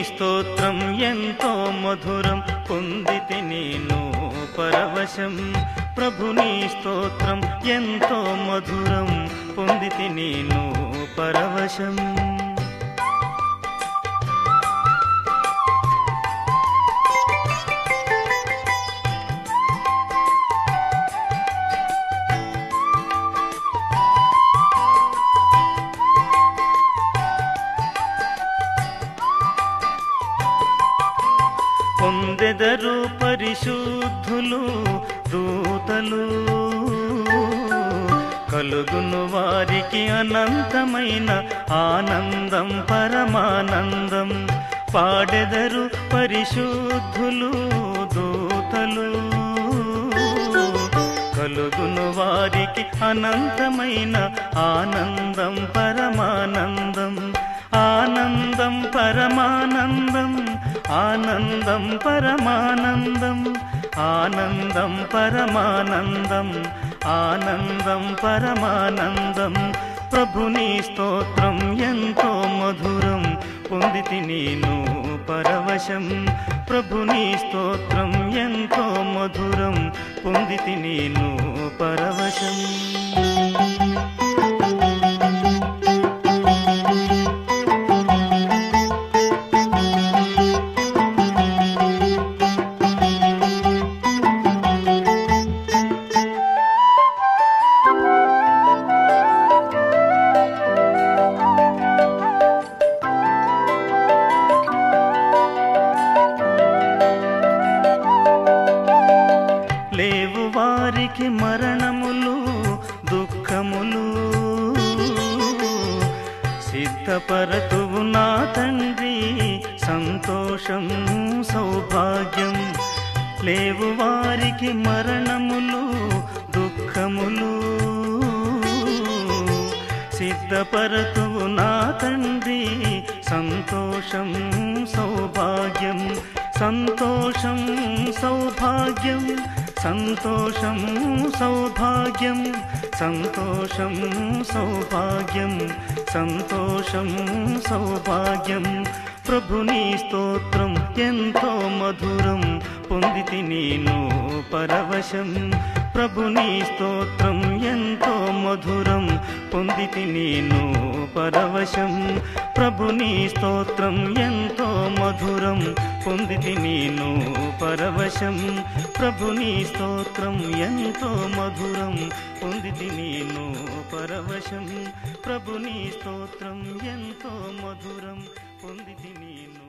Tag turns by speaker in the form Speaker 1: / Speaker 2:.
Speaker 1: స్తోత్రం ఎంతో మధురం పొందితి నేను పరవశం ప్రభుని స్తోత్రం ఎంతో మధురం పొందితి నేను పరవశం పొందెదరు పరిశుద్ధులు దూతలు కలుగును వారికి అనంతమైన ఆనందం పరమానందం పాడెదరు పరిశుద్ధులు దూతలు కలుగును వారికి అనంతమైన ఆనందం పరమానందం ఆనందం పరమానందం ఆనందం పరమానందం ఆనందం పరమానందం ఆనందం పరమానందం ప్రభుని స్తోత్రం ఎంతో మధురం పొందితి నేను పరవశం ప్రభుని స్తోత్రం ఎంతో మధురం పొందితి నేను పరవశం లేవు వారికి మరణములు దుఃఖములు సిద్ధపరతువు నా తండ్రి సంతోషం సౌభాగ్యం లేవు వారికి మరణములు దుఃఖములు సిద్ధపరతువు నా తండ్రి సంతోషం సౌభాగ్యం సంతోషం సౌభాగ్యం సంతోషం సౌభాగ్యం సంతోషం సౌభాగ్యం సంతోషం సౌభాగ్యం ప్రభుని స్తోత్రం ఎంతో మధురం పొందితి నేను పరవశం ప్రభుని స్తోత్రం ఎంతో మధురం పొందితి నేను పరవశం ప్రభుని స్తోత్రం ఎంతో మధురం పొందితి నేను పరవశం ప్రభుని స్తోత్రం ఎంతో మధురం పొందితి నేను పరవశం ప్రభుని స్తోత్రం ఎంతో మధురం పొందితి నేను